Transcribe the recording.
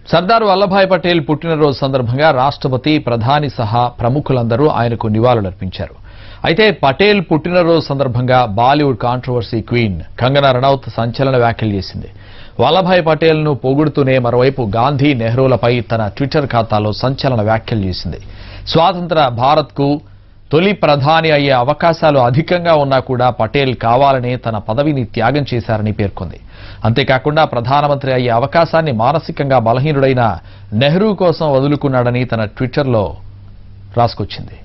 సర్దార్ వల్లభాయ్ పటేల్ పుట్టినరోజు సందర్భంగా రాష్ట్రపతి ప్రధాని సహా ప్రముఖులందరూ ఆయనకు నివాళులర్పించారు అయితే పటేల్ పుట్టినరోజు సందర్భంగా Bollywood controversy queen Kangana Ranaut సంచలన వ్యాఖ్యలు చేసింది వల్లభాయ్ పటేల్ ను పొగుడుతూనే మరోవైపు గాంధీ నెహ్రూలపై తన ట్విట్టర్ ఖాతాలో సంచలన వ్యాఖ్యలు చేసింది స్వాతంత్ర భారత్కు తొలి ప్రధాని అయ్యే అవకాశాలు అధికంగా ఉన్నా కూడా పటేల్ కావాలనే తన పదవిని త్యాగం చేశారని పేర్కొంది అంతేకాకుండా ప్రధానమంత్రి అయ్యే అవకాశాన్ని మానసికంగా బలహీనుడైన నెహ్రూ కోసం వదులుకున్నాడని తన ట్విట్టర్లో రాసుకొచ్చింది